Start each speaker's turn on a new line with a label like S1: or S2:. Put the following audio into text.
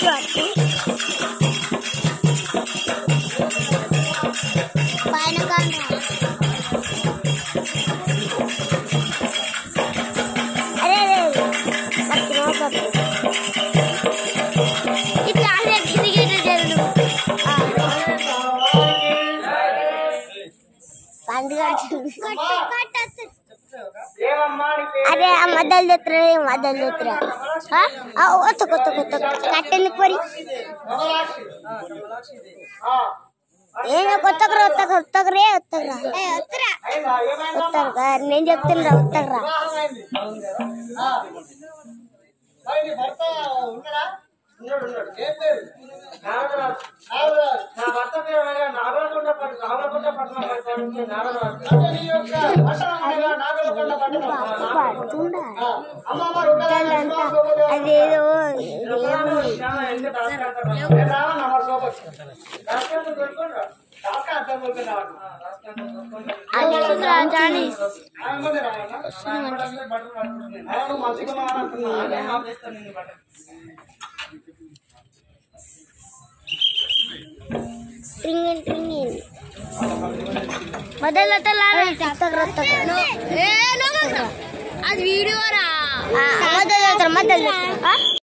S1: పట్టు పైన కాదు అరే అరే నాకు తినకపోతే ఇట్లా అరే గిరిగిరి జరుగు పండుగ అరే ఆ మద్దలు తెత్తరా మద్దలు తెత్తరా ఒత్త కొత్త కొత్త కట్టెందుకు పరి ఏదో కొత్తకరా ఒత్త కొత్తకరే ఒత్తకరా ఒత్తకరా నేను చెప్తున్నా ఒత్తకరా
S2: భర్త ఉన్నాడా ఉన్నాడు ఉన్నాడు ఏం పేరు నాగరాజు నాగరాజు నా భర్త పేరు నాగలకొండ పట్టు నాగలకొండ పట్టణం పరిపాలించే నాగరాజు అంటే నీ యొక్క పట్టణం అనగా నాగలకొండ పట్టణం
S1: పడుతుండా
S2: అమ్మమ్మ ఉంటారా
S1: అదేదో రాజాని ట్రింగిన్ ట్రింగిన్ మొదలు
S3: అది వీడియో రా
S1: మొదలు మొదలు